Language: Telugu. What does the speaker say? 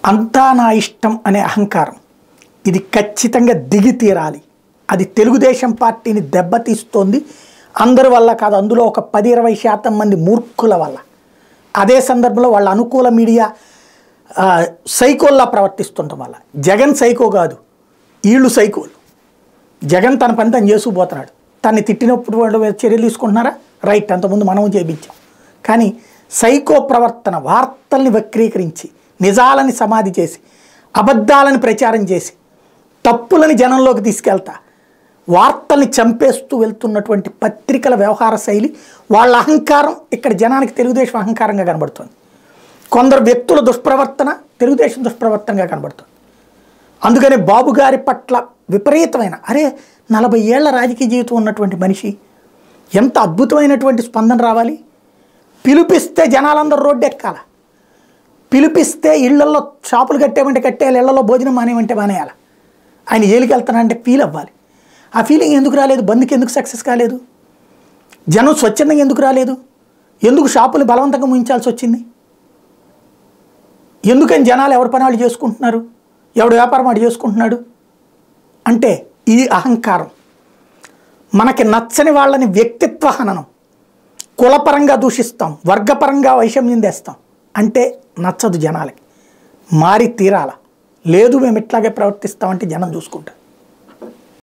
అంతా నా ఇష్టం అనే అహంకారం ఇది ఖచ్చితంగా దిగి తీరాలి అది తెలుగుదేశం పార్టీని దెబ్బతీస్తోంది అందరి వల్ల కాదు అందులో ఒక పది ఇరవై శాతం మంది మూర్ఖుల వల్ల అదే సందర్భంలో వాళ్ళ అనుకూల మీడియా ఆ, సైకోల్లా ప్రవర్తిస్తుండటం వల్ల జగన్ సైకో కాదు వీళ్ళు సైకోలు జగన్ తన పని తను చేసుకుపోతున్నాడు తన్ని తిట్టినప్పుడు వాళ్ళు చర్యలు తీసుకుంటున్నారా రైట్ అంతకుముందు మనం చేయించాం కానీ సైకో ప్రవర్తన వార్తల్ని వక్రీకరించి నిజాలని సమాధి చేసి అబద్ధాలని ప్రచారం చేసి తప్పులని జనంలోకి తీసుకెళ్తా వార్తల్ని చంపేస్తూ వెళ్తున్నటువంటి పత్రికల వ్యవహార శైలి వాళ్ళ అహంకారం ఇక్కడ జనానికి తెలుగుదేశం అహంకారంగా కనబడుతుంది కొందరు వ్యక్తుల దుష్ప్రవర్తన తెలుగుదేశం దుష్ప్రవర్తనగా కనబడుతుంది అందుకని బాబు గారి పట్ల విపరీతమైన అరే నలభై ఏళ్ల రాజకీయ జీవితం ఉన్నటువంటి మనిషి ఎంత అద్భుతమైనటువంటి స్పందన రావాలి పిలిపిస్తే జనాలందరూ రోడ్డు ఎక్కాల పిలిపిస్తే ఇళ్లలో షాపులు కట్టేమంటే కట్టేయాలి ఇళ్లలో భోజనం మానేయమంటే మానేయాలి ఆయన జైలుకి వెళ్తానంటే ఫీల్ అవ్వాలి ఆ ఫీలింగ్ ఎందుకు రాలేదు బంద్కి ఎందుకు సక్సెస్ కాలేదు జనం స్వచ్ఛందంగా ఎందుకు రాలేదు ఎందుకు షాపులు బలవంతంగా ముయించాల్సి వచ్చింది ఎందుకని జనాలు ఎవరి పని వాళ్ళు చేసుకుంటున్నారు ఎవడు వ్యాపారం వాడు చేసుకుంటున్నాడు అంటే ఈ అహంకారం మనకి నచ్చని వాళ్ళని వ్యక్తిత్వ హననం కులపరంగా దూషిస్తాం వర్గపరంగా వైషమ్యం తెస్తాం అంటే నచ్చదు జనాలకి మారి తీరాల లేదు మేము ఇట్లాగే ప్రవర్తిస్తామంటే జనం చూసుకుంటారు